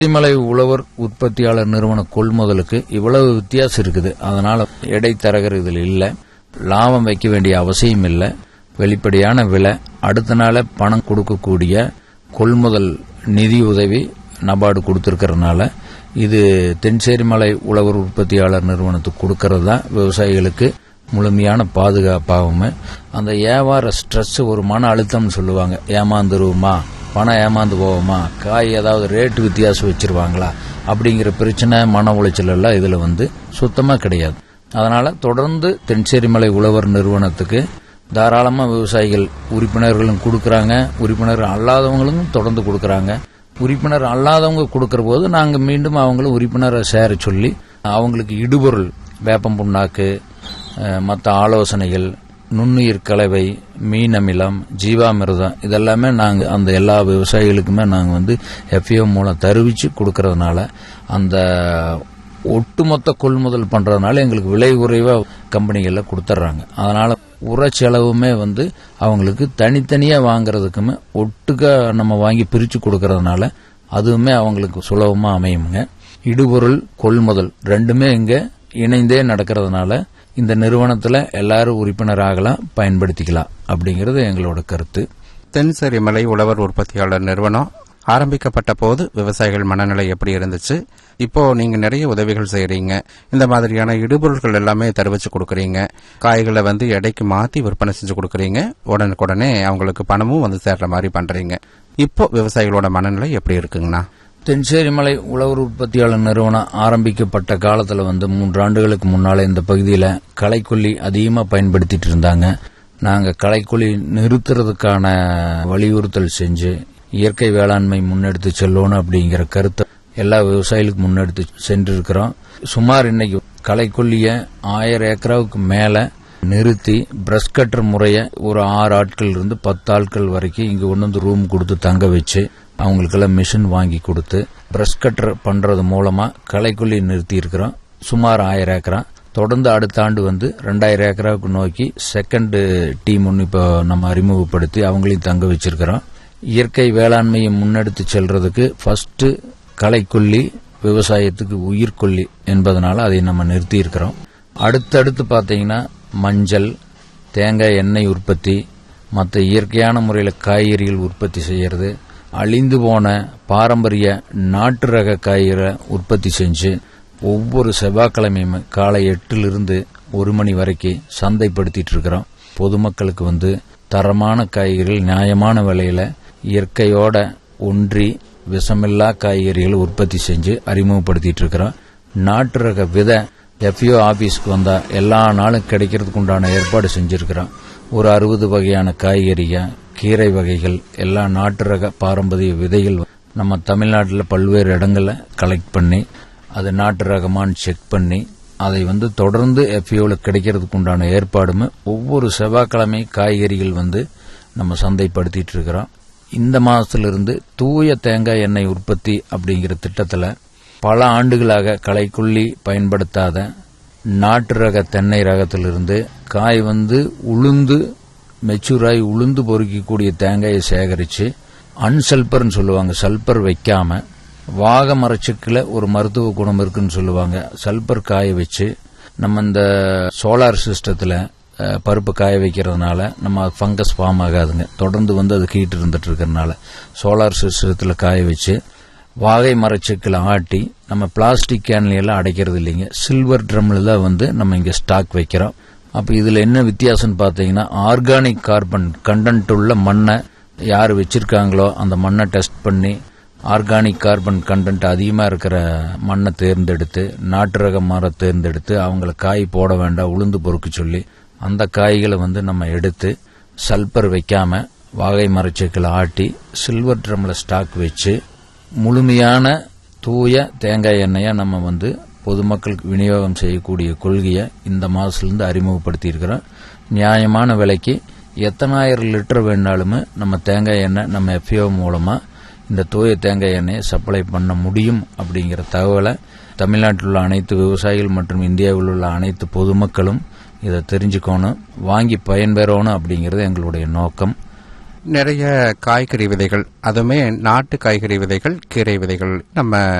மலை உழவர் உற்பத்தியாளர் நிறுவன கொள்முதலுக்கு இவ்வளவு வித்தியாசம் இருக்குது அதனால இடைத்தரகர் இதில் இல்லை லாபம் வைக்க வேண்டிய அவசியம் இல்லை வெளிப்படையான விலை அடுத்த நாள பணம் கொடுக்கக்கூடிய கொள்முதல் நிதி உதவி நபார்டு கொடுத்திருக்கிறதுனால இது தென்சேரிமலை உழவர் உற்பத்தியாளர் நிறுவனத்துக்கு கொடுக்கறது தான் விவசாயிகளுக்கு முழுமையான பாதுகாப்பாகவும் அந்த வியாபார ஸ்ட்ரெஸ் ஒரு மன அழுத்தம்னு சொல்லுவாங்க ஏமாந்துருவோமா பணம் ஏமாந்து போவோமா காய் ஏதாவது ரேட்டு வித்தியாசம் வச்சிருவாங்களா அப்படிங்கிற பிரச்சனை மன உளைச்சல் எல்லாம் இதுல வந்து சுத்தமா கிடையாது அதனால தொடர்ந்து தென்சேரிமலை உழவர் நிறுவனத்துக்கு தாராளமா விவசாயிகள் உறுப்பினர்களும் கொடுக்கறாங்க உறுப்பினர் அல்லாதவங்களும் தொடர்ந்து கொடுக்கறாங்க உறுப்பினர் அல்லாதவங்க கொடுக்கற போது நாங்க மீண்டும் அவங்களும் உறுப்பினரை சேர சொல்லி அவங்களுக்கு இடுபொருள் வேப்பம் புண்ணாக்கு மற்ற ஆலோசனைகள் நுண்ணுயிர் கலவை மீன் அமிலம் ஜீவாமிர்தம் இதெல்லாமே நாங்கள் அந்த எல்லா விவசாயிகளுக்குமே நாங்கள் வந்து எஃப்ஏ மூலம் தருவிச்சு கொடுக்கறதுனால அந்த ஒட்டுமொத்த கொள்முதல் பண்றதுனால எங்களுக்கு விலை குறைவா கம்பெனிகள்ல கொடுத்துட்றாங்க அதனால உர செலவுமே வந்து அவங்களுக்கு தனித்தனியா வாங்குறதுக்குமே ஒட்டுக்கா நம்ம வாங்கி பிரிச்சு கொடுக்கறதுனால அதுவுமே அவங்களுக்கு சுலபமா அமையுங்க இடுபொருள் கொள்முதல் ரெண்டுமே இங்க இணைந்தே நடக்கிறதுனால இந்த நிறுவனத்துல எல்லாரும் உறுப்பினர் ஆகலாம் பயன்படுத்திக்கலாம் அப்படிங்கிறது எங்களோட கருத்து தென்சேரி மலை உழவர் உற்பத்தியாளர் நிறுவனம் ஆரம்பிக்கப்பட்ட போது விவசாயிகள் மனநிலை எப்படி இருந்துச்சு இப்போ நீங்க நிறைய உதவிகள் செய்யறீங்க இந்த மாதிரியான இடுபொருட்கள் எல்லாமே தெரிவிச்சு கொடுக்கறீங்க காய்களை வந்து எடைக்கு மாத்தி விற்பனை செஞ்சு கொடுக்கறீங்க உடனுக்குடனே அவங்களுக்கு பணமும் வந்து சேர்ற மாதிரி பண்றீங்க இப்போ விவசாயிகளோட மனநிலை எப்படி இருக்குங்கண்ணா தென்சேரிமலை உழவர் உற்பத்தியாளர் நிறுவனம் ஆரம்பிக்கப்பட்ட காலத்துல வந்து மூன்று ஆண்டுகளுக்கு முன்னால இந்த பகுதியில களைக்கொல்லி அதிகமா பயன்படுத்திட்டு இருந்தாங்க நாங்க களைக்கொல்லி நிறுத்துறதுக்கான வலியுறுத்தல் செஞ்சு இயற்கை வேளாண்மை முன்னெடுத்து செல்லணும் அப்படிங்கிற கருத்தை எல்லா விவசாயிகளுக்கு முன்னெடுத்து சென்றிருக்கிறோம் சுமார் இன்னைக்கு களைக்கொல்லிய ஆயிரம் ஏக்கராவுக்கு மேல நிறுத்தி பிரஷ் கட்டர் முறைய ஒரு ஆறு ஆட்கள் இருந்து பத்து ஆட்கள் வரைக்கும் இங்க கொண்டு வந்து ரூம் கொடுத்து தங்க வச்சு அவங்களுக்கெல்லாம் மிஷின் வாங்கி கொடுத்து பிரஷ் கட்டர் பண்றது மூலமா களைக்கொல்லி நிறுத்தி இருக்கிறோம் சுமார் ஆயிரம் ஏக்கரா தொடர்ந்து அடுத்த ஆண்டு வந்து ரெண்டாயிரம் ஏக்கராவுக்கு நோக்கி செகண்ட் டீம் ஒன்று இப்போ நம்ம அறிமுகப்படுத்தி அவங்களையும் தங்க வச்சிருக்கிறோம் இயற்கை வேளாண்மையை முன்னெடுத்து செல்றதுக்கு ஃபர்ஸ்ட் களைக்கொல்லி விவசாயத்துக்கு உயிர்கொல்லி என்பதனால அதை நம்ம நிறுத்தி இருக்கிறோம் அடுத்தடுத்து பார்த்தீங்கன்னா மஞ்சள் தேங்காய் எண்ணெய் உற்பத்தி மற்ற இயற்கையான முறையில் காய்கறிகள் உற்பத்தி செய்யறது அழிந்து போன பாரம்பரிய நாட்டு ரக காய்கறி உற்பத்தி செஞ்சு ஒவ்வொரு செவ்வாய்க்கிழமையும் காலை எட்டிலிருந்து ஒரு மணி வரைக்கும் சந்தைப்படுத்திட்டு இருக்கிறோம் பொதுமக்களுக்கு வந்து தரமான காய்கறிகள் நியாயமான விலையில இயற்கையோட ஒன்றி விஷமில்லா காய்கறிகள் உற்பத்தி செஞ்சு அறிமுகப்படுத்திட்டு இருக்கிறோம் நாட்டு ரக விதை எஃப்ஓ ஆபீஸ்க்கு வந்தா எல்லா நாளும் கிடைக்கிறதுக்கு உண்டான ஏற்பாடு செஞ்சிருக்கிறோம் ஒரு அறுபது வகையான காய்கறிக கீரை வகைகள் எல்லா நாட்டு ரக பாரம்பரிய விதைகள் நம்ம தமிழ்நாட்டில் பல்வேறு இடங்கள்ல கலெக்ட் பண்ணி அது நாட்டு ரகமான்னு செக் பண்ணி அதை வந்து தொடர்ந்து எஃப்ஓவில் கிடைக்கிறதுக்கு உண்டான ஏற்பாடுமே ஒவ்வொரு செவ்வாய்க்கிழமை காய்கறிகள் வந்து நம்ம சந்தைப்படுத்திட்டு இருக்கிறோம் இந்த மாதத்திலிருந்து தூய தேங்காய் எண்ணெய் உற்பத்தி அப்படிங்கிற திட்டத்தில் பல ஆண்டுகளாக களைக்கொல்லி பயன்படுத்தாத நாட்டு ரக தென்னை ரகத்திலிருந்து காய் வந்து உளுந்து மெச்சூராய் உளுந்து பொறுக்கக்கூடிய தேங்காயை சேகரித்து அன்சல்பர்னு சொல்லுவாங்க சல்பர் வைக்காம வாக மரச்சுக்கில் ஒரு மருத்துவ குணம் இருக்குன்னு சொல்லுவாங்க சல்பர் காய வச்சு நம்ம இந்த சோலார் சிஸ்டத்தில் பருப்பு காய வைக்கிறதுனால நம்ம ஃபங்கஸ் ஃபார்ம் ஆகாதுங்க தொடர்ந்து வந்து அது ஹீட் இருந்துட்டு இருக்கிறதுனால சோலார் சிஸ்டத்தில் காய வச்சு வாகை மரச்செக்கில் ஆட்டி நம்ம பிளாஸ்டிக் கேன்ல எல்லாம் அடைக்கிறது இல்லைங்க சில்வர் ட்ரம்ல தான் வந்து நம்ம இங்க ஸ்டாக் வைக்கிறோம் அப்ப இதுல என்ன வித்தியாசம்னு பாத்தீங்கன்னா ஆர்கானிக் கார்பன் கண்டென்ட் உள்ள மண்ணை யார் வச்சிருக்காங்களோ அந்த மண்ணை டெஸ்ட் பண்ணி ஆர்கானிக் கார்பன் கண்டென்ட் அதிகமாக இருக்கிற மண்ணை தேர்ந்தெடுத்து நாட்டு ரக மரம் தேர்ந்தெடுத்து அவங்கள காய் போட வேண்டாம் உளுந்து பொறுக்க சொல்லி அந்த காய்களை வந்து நம்ம எடுத்து சல்பர் வைக்காம வாகை மரச்செக்கில் ஆட்டி சில்வர் ட்ரம்ல ஸ்டாக் வச்சு முழுமையான தூய தேங்காய் எண்ணெயை நம்ம வந்து பொதுமக்களுக்கு விநியோகம் செய்யக்கூடிய கொள்கையை இந்த மாதத்துலேருந்து அறிமுகப்படுத்தி இருக்கிறோம் நியாயமான விலைக்கு எத்தனாயிரம் லிட்டர் வேணாலுமே நம்ம தேங்காய் எண்ணெய் நம்ம எஃப்ஓ மூலமாக இந்த தூய தேங்காய் எண்ணெயை சப்ளை பண்ண முடியும் அப்படிங்கிற தகவலை தமிழ்நாட்டில் உள்ள அனைத்து விவசாயிகள் மற்றும் இந்தியாவில் உள்ள அனைத்து பொதுமக்களும் இதை தெரிஞ்சுக்கணும் வாங்கி பயன்பெறணும் அப்படிங்கிறது எங்களுடைய நோக்கம் நிறைய காய்கறி விதைகள் அதுவுமே நாட்டு காய்கறி விதைகள் கீரை விதைகள் நம்ம